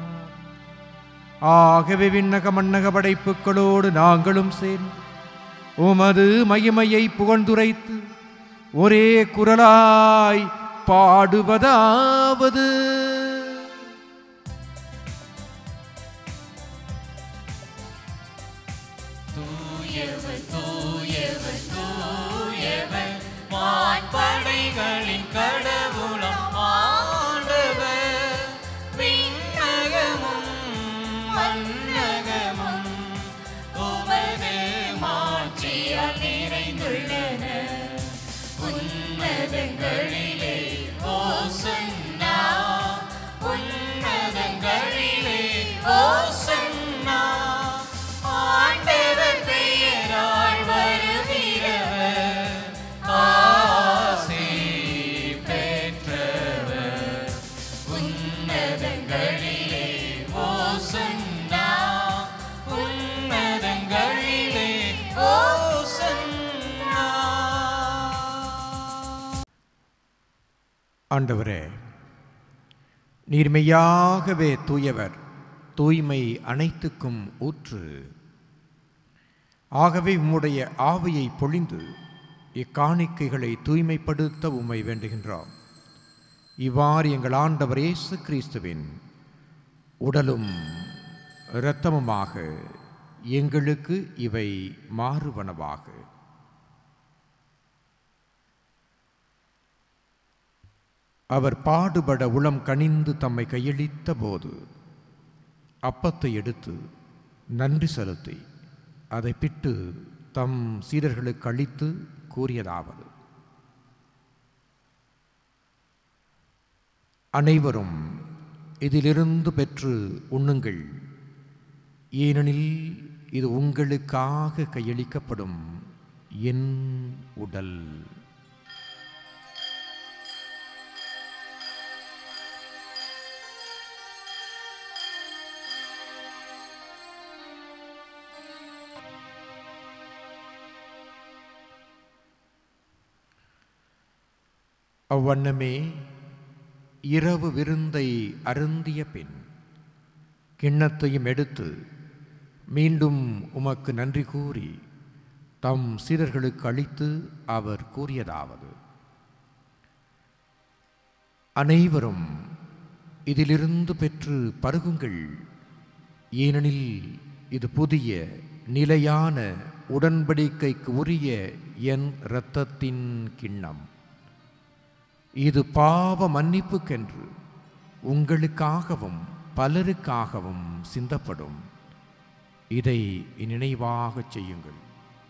ஆகவே விண்ணக மன்னக படைப்புகளோடு நாங்களும் சேர்ந்து உமது மகிமையை புகழ்ந்துரைத்து ஒரே குரலாய் பாடுவதாவது
வான்படைகளின் கடவுளம் ஆண்டவர் விண்ணகமும் மன்னகமும் உமது மாட்சியால் நிறைந்துள்ளன
உன்னத உன்னதங்களிலே ஓசன்னா உன்னதங்களிலே ஓசன்னா ஆண்டவர் பெயரால் வருகிறவர் ஆசி பெற்றவர் உன்னதங்களிலே ஓசன்னா உன்னதங்களிலே ஓசன்னா
ஆண்டவரே நீர்மையாகவே தூயவர் தூய்மை அனைத்துக்கும் ஊற்று ஆகவே உம்முடைய ஆவியை பொழிந்து இக்காணிக்கைகளை தூய்மைப்படுத்த உம்மை வேண்டுகின்றோம் இவ்வாறு எங்கள் ஆண்டவர் இயேசு கிறிஸ்துவின் உடலும் இரத்தமுமாக எங்களுக்கு இவை மாறுவனவாக அவர் பாடுபட உளம் கனிந்து தம்மை கையளித்த போது அப்பத்தை எடுத்து நன்றி செலுத்தி அதை பிட்டு தம் சீடர்களுக்கு அளித்து கூறியதாவது அனைவரும் இதிலிருந்து பெற்று உண்ணுங்கள் ஏனெனில் இது உங்களுக்காக கையளிக்கப்படும் என் உடல் அவ்வண்ணமே இரவு விருந்தை அருந்திய பின் கிண்ணத்தையும் எடுத்து மீண்டும் உமக்கு நன்றி கூறி தம் சீடர்களுக்கு அளித்து அவர் கூறியதாவது அனைவரும் இதிலிருந்து பெற்று பருகுங்கள் ஏனெனில் இது புதிய நிலையான உடன்படிக்கைக்கு உரிய என் இரத்தத்தின் கிண்ணம் இது பாவ மன்னிப்புக்கென்று உங்களுக்காகவும் பலருக்காகவும் சிந்தப்படும் இதை நினைவாகச் செய்யுங்கள்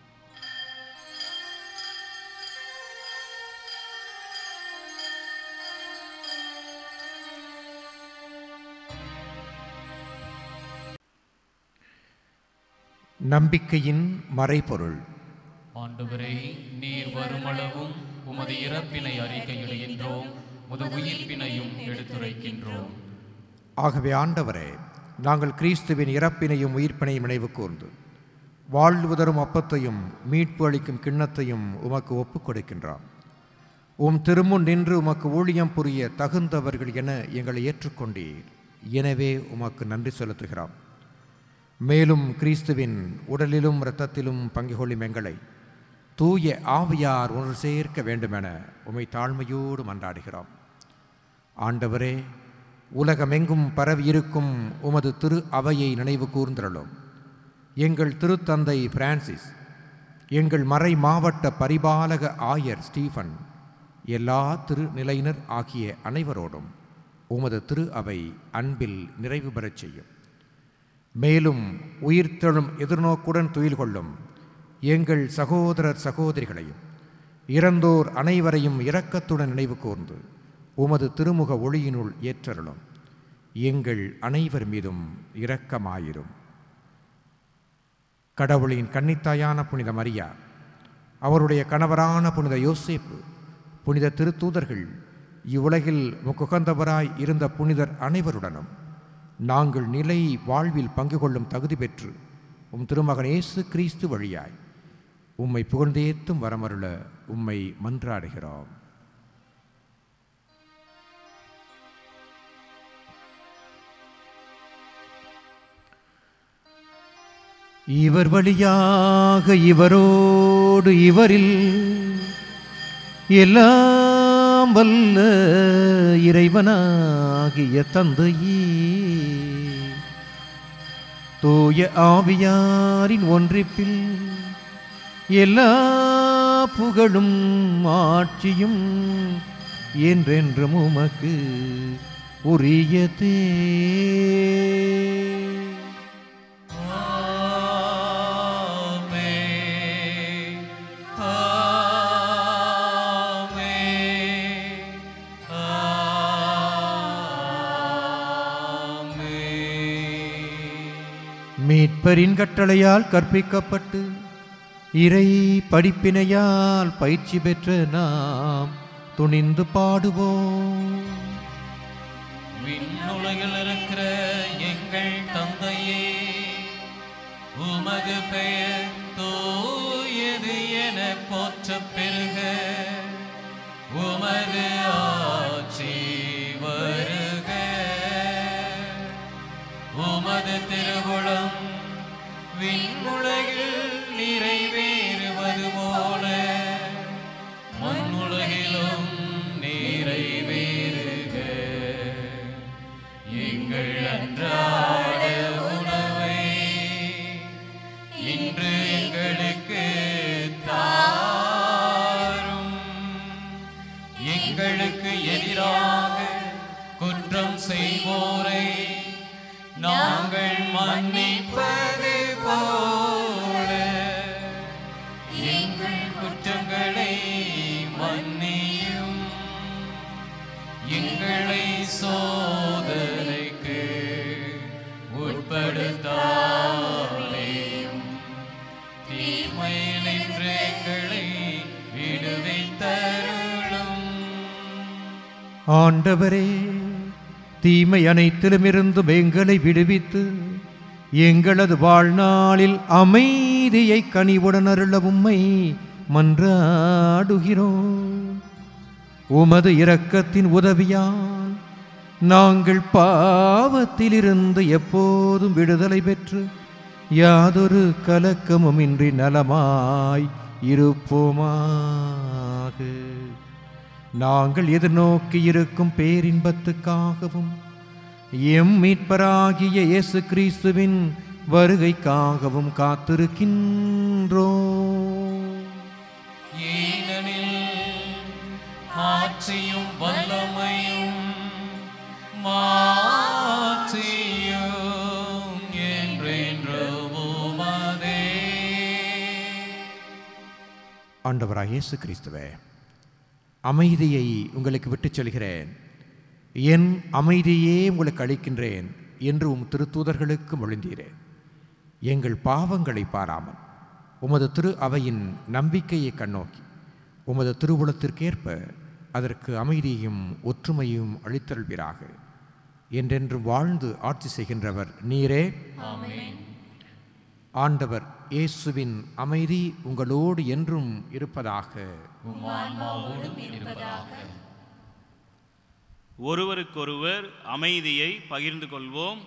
நம்பிக்கையின் மறைபொருள்
ஆண்டவரே நீர் வருமளவும் உமது இறப்பினை அறிக்கையிடுகின்றோம் உமது உயிர்ப்பினையும் எடுத்துரைக்கின்றோம்
ஆகவே ஆண்டவரே நாங்கள் கிறிஸ்துவின் இறப்பினையும் உயிர்ப்பினையும் நினைவு கூர்ந்து வாழ்வு தரும் அப்பத்தையும் மீட்பு அளிக்கும் கிண்ணத்தையும் உமக்கு ஒப்புக் கொடுக்கின்றோம் உம் திருமுன் நின்று உமக்கு ஊழியம் புரிய தகுந்தவர்கள் என எங்களை ஏற்றுக்கொண்டீர் எனவே உமக்கு நன்றி செலுத்துகிறோம் மேலும் கிறிஸ்துவின் உடலிலும் இரத்தத்திலும் பங்கு கொள்ளும் எங்களை தூய ஆவியார் ஒன்று சேர்க்க வேண்டுமென உமை தாழ்மையோடு மன்றாடுகிறோம் ஆண்டவரே உலகமெங்கும் பரவியிருக்கும் உமது திரு அவையை நினைவு கூர்ந்திரலும் எங்கள் திருத்தந்தை பிரான்சிஸ் எங்கள் மறை மாவட்ட பரிபாலக ஆயர் ஸ்டீஃபன் எல்லா திருநிலையினர் ஆகிய அனைவரோடும் உமது திரு அவை அன்பில் நிறைவு பெறச் செய்யும் மேலும் உயிர்த்தெழும் எதிர்நோக்குடன் துயில் கொள்ளும் எங்கள் சகோதரர் சகோதரிகளையும் இறந்தோர் அனைவரையும் இரக்கத்துடன் நினைவு கூர்ந்து உமது திருமுக ஒளியினுள் ஏற்றருளும் எங்கள் அனைவர் மீதும் இரக்கமாயிரும் கடவுளின் கன்னித்தாயான புனித மரியா அவருடைய கணவரான புனித யோசேப்பு புனித திருத்தூதர்கள் இவ்வுலகில் முக்குகந்தவராய் இருந்த புனிதர் அனைவருடனும் நாங்கள் நிலை வாழ்வில் பங்கு கொள்ளும் தகுதி பெற்று உம் திருமகன் இயேசு கிறிஸ்து வழியாய் உம்மை புகழ்ந்தேத்தும் வரமருள உம்மை மன்றாடுகிறோம் இவர் வழியாக இவரோடு இவரில் எல்லாம் வல்ல இறைவனாகிய தந்தையே தூய ஆவியாரின் ஒன்றிப்பில் எல்லா புகழும் ஆட்சியும் என்றென்றும் உமக்கு உரியதே
ஆமென். ஆமென்.
மீட்பரின் கட்டளையால் கற்பிக்கப்பட்டு இறை படிப்பினையால் பயிற்சி பெற்ற நாம் துணிந்து பாடுவோம்
விண்ணுலகில் இருக்கிற எங்கள் தந்தையே உமது பெயர் தூயது என போற்றப் பெறுக உமது ஆட்சி வருக உமது திருவுளம் விண்ணுலகில் நிறைவேறுவது போல மண்ணுலகிலும் நிறைவேறுக எங்கள் அன்றாட உணவை இன்று எங்களுக்கு தாரும் எங்களுக்கு எதிராக குற்றம் செய்வோரை நாங்கள் மன்னிப்பது போல எங்கள் குற்றங்களை மன்னியும் எங்களை சோதனைக்கு உட்படுத்தாதேயும் தீமையினின்று எங்களை விடுவித்தருளும்
ஆண்டவரே தீமை அனைத்திலுமிருந்து எங்களை விடுவித்து எங்களது வாழ்நாளில் அமைதியை கனிவுடன் அருள உம்மை மன்றாடுகிறோம் உமது இரக்கத்தின் உதவியால் நாங்கள் பாவத்திலிருந்து எப்போதும் விடுதலை பெற்று யாதொரு கலக்கமுமின்றி நலமாய் இருப்போமாக நாங்கள் எதிர்நோக்கி இருக்கும் பேரின்பத்துக்காகவும் எம் மீட்பராகிய இயேசு கிறிஸ்துவின் வருகைக்காகவும் காத்திருக்கின்றோம்
ஏனெனில் ஆட்சியும் வல்லமையும் மாட்சியும் என்றென்று உமதே
ஆண்டவராக இயேசு கிறிஸ்துவே அமைதியை உங்களுக்கு விட்டுச் சொல்கிறேன் என் அமைதியே உங்களுக்கு அளிக்கின்றேன் என்று உம் திருத்தூதர்களுக்கு மொழிந்தீரேன் எங்கள் பாவங்களை பாராமல் உமது திரு அவையின் நம்பிக்கையை கண்ணோக்கி உமது திருவுளத்திற்கேற்ப அதற்கு அமைதியும் ஒற்றுமையும் அளித்தருள்வீராக என்றென்று வாழ்ந்து ஆட்சி செய்கின்றவர் நீரே ஆண்டவர் இயேசுவின் அமைதி உங்களோடு என்றும் இருப்பதாக
ஒருவருக்கொருவர் அமைதியை பகிர்ந்து கொள்வோம்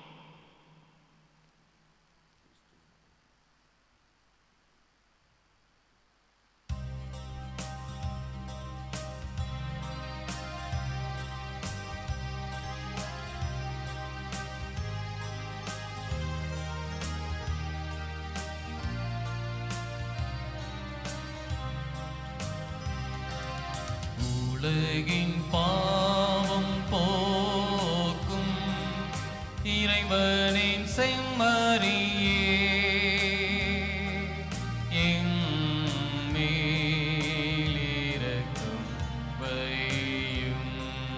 உலகின் பாவம் போக்கும் இறைவனின் செம்மறியே எம் மேலிரக்கம் வையும்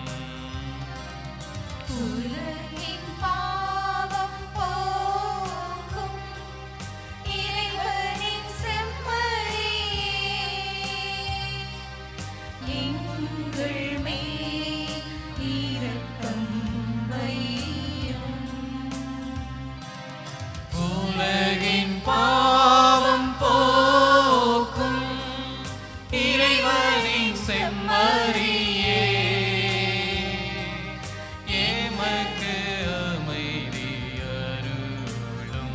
உலகின் பாவம் போக்கும் இறைவனின் செம்மறியே எங்கள் மேல் இரக்கம் வையும்
உலகின் பாவம் போக்கும் இறைவனின் செம்மறியே ஏமக்கு அமைதி அருளும்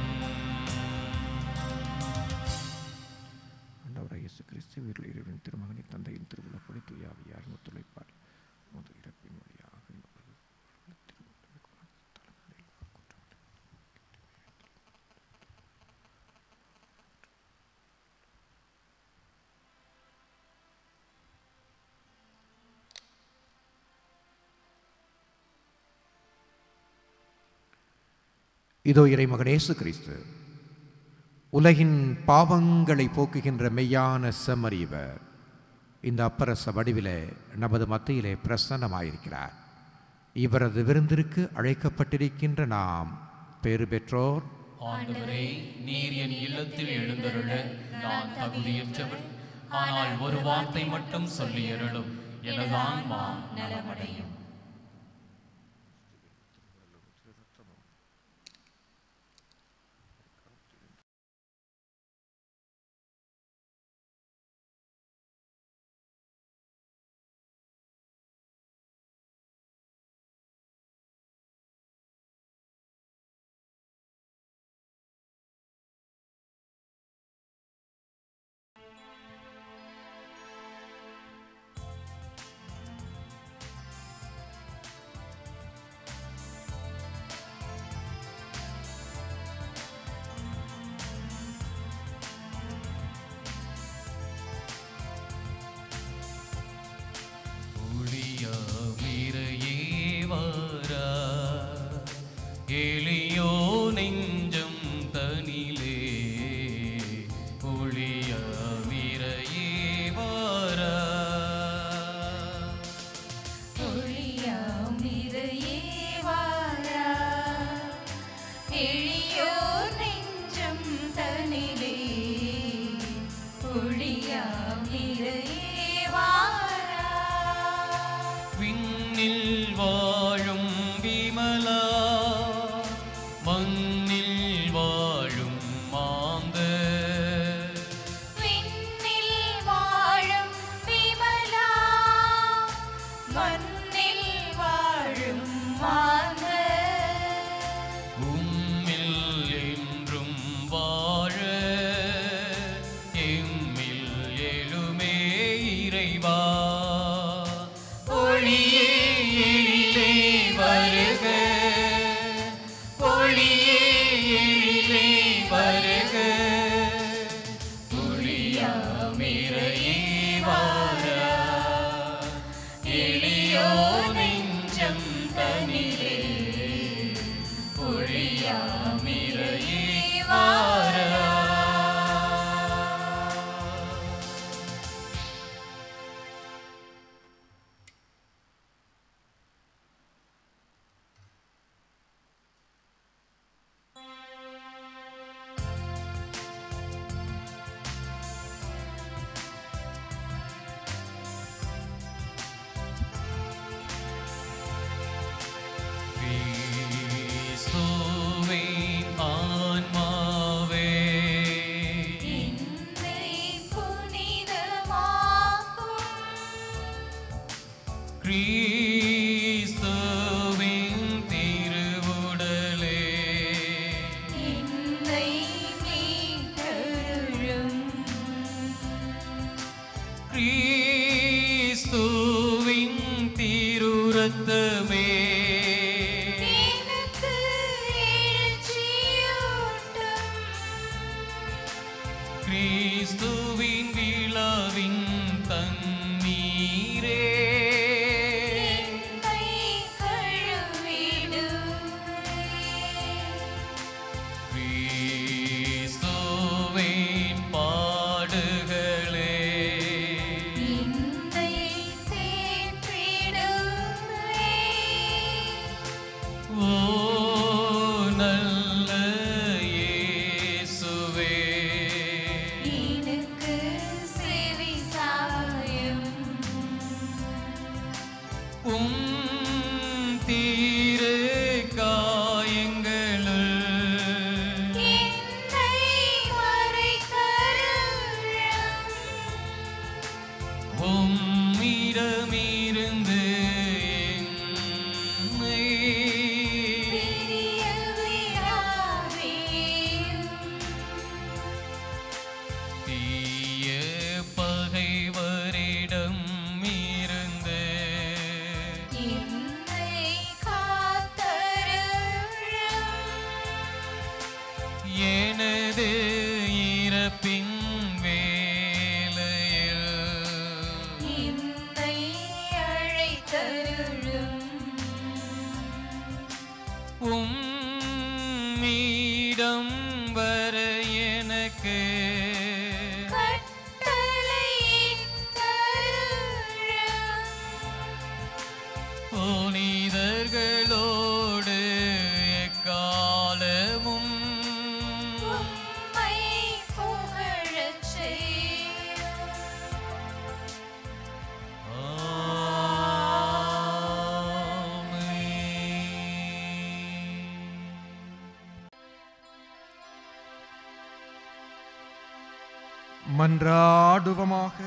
ஆண்டவராக இயேசு கிறிஸ்து வீரில் இறைவனின் திருமகனை தந்தையின் திருவிழப்படி தூயாவியார் ஒத்துழைப்பார் முது இறப்பின் வழியாக என்னுடைய இதோ இறைமகன் இயேசு கிறிஸ்து உலகின் பாவங்களை போக்குகின்ற மெய்யான செம்மறியவர் இந்த அப்பரச வடிவிலே நமது மத்தியிலே பிரசன்னமாயிருக்கிறார் இவரது விருந்திற்கு அழைக்கப்பட்டிருக்கின்ற நாம் பேறு பெற்றோர்
ஆண்டவரே நீர் என் இல்லத்தில் எழுந்தருள நான் தகுதியற்றவன் ஆனால் ஒரு வார்த்தை மட்டும் சொல்லி அருளும் எனது ஆன்மா
நலமடையும்
ஒளியாவிரையே வாரா எளியோ நெஞ்சம் தனிலே ஒளியாவிரையே வாரா
ஒளியாமிரையே வாரா எளியோர் நெஞ்சம் தனிலே ஒளியாமிரையே வாரா
விண்ணில் வாழும் விமலா மண்ணில் வாழும் மாந்த
விண்ணில் வாழும் விமலா மண்ணில் வாழும் மாந்தர்
உம்மில் என்றும் வாழ எம்மில் எழுமே இறைவா ஒளியே எழிலே வருக ஒளியே எழிலே வருக ஒளியாமிரையே வாரா எளியோ நெஞ்சம் தனிலே ஒளியாமிரையே வாரா கிறிஸ்துவின் ஆன்மாவே
என்னை புனிதமாக்கும்
கிறிஸ்துவின் திருவுடலே
என்னை மீட்டருளும்
கிறிஸ்துவின் திருரத்தமே
எனக்கு எழுச்சியூட்டும்
கிறிஸ்துவின் விழாவின் தண்ணீரே
என்னை கழுவிடும்
கிறிஸ்துவின் பாடுகளே
என்னை தேற்றிடுமே
ஓ நல்ல இயேசுவே
எனக்கு செவி சாயும்
உம் தீரு காயங்களுள்
என்னை மறைத்தருளும்
உம்மிடமிருந்து என்னை
பிரிய விடாதேயும்
தீய பகைவரிடம் இருந்து
என்னை காத்தருளும்
எனது இறப்பின் வேளையில்
என்னை அழைத்தருளும்
உம்மிடம் வர எனக்கு
கட்டளையிட்டருளும்
புனிதர்களோடு எக்காலமும்
மன்றாடுவமாக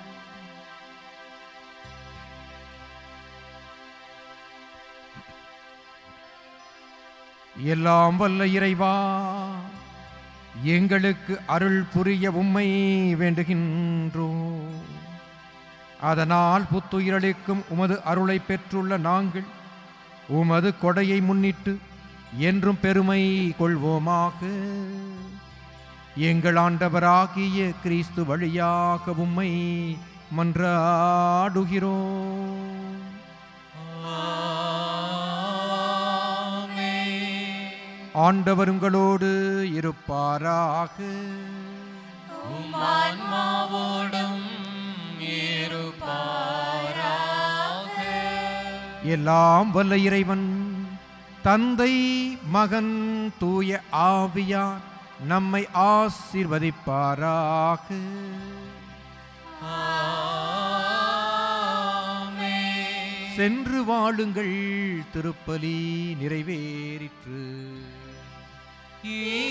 எல்லாம் வல்ல இறைவா எங்களுக்கு அருள் புரிய உம்மை வேண்டுகின்றோம் அதனால் புத்துயிரளிக்கும் உமது அருளை பெற்றுள்ள நாங்கள் உமது கொடையை முன்னிட்டு என்றும் பெருமை கொள்வோமாக எங்கள் ஆண்டவராகிய கிறிஸ்து வழியாக உம்மை மன்றாடுகிறோம் ஆண்டவர் உங்களோடு இருப்பாராக
ஆன்மாவோடும் இருப்பாராக
எல்லாம் வல்ல இறைவன் தந்தை மகன் தூய ஆவியார் நம்மை ஆசீர்வதிப்பாராக சென்று வாழுங்கள் திருப்பலி நிறைவேறிற்று
ஈ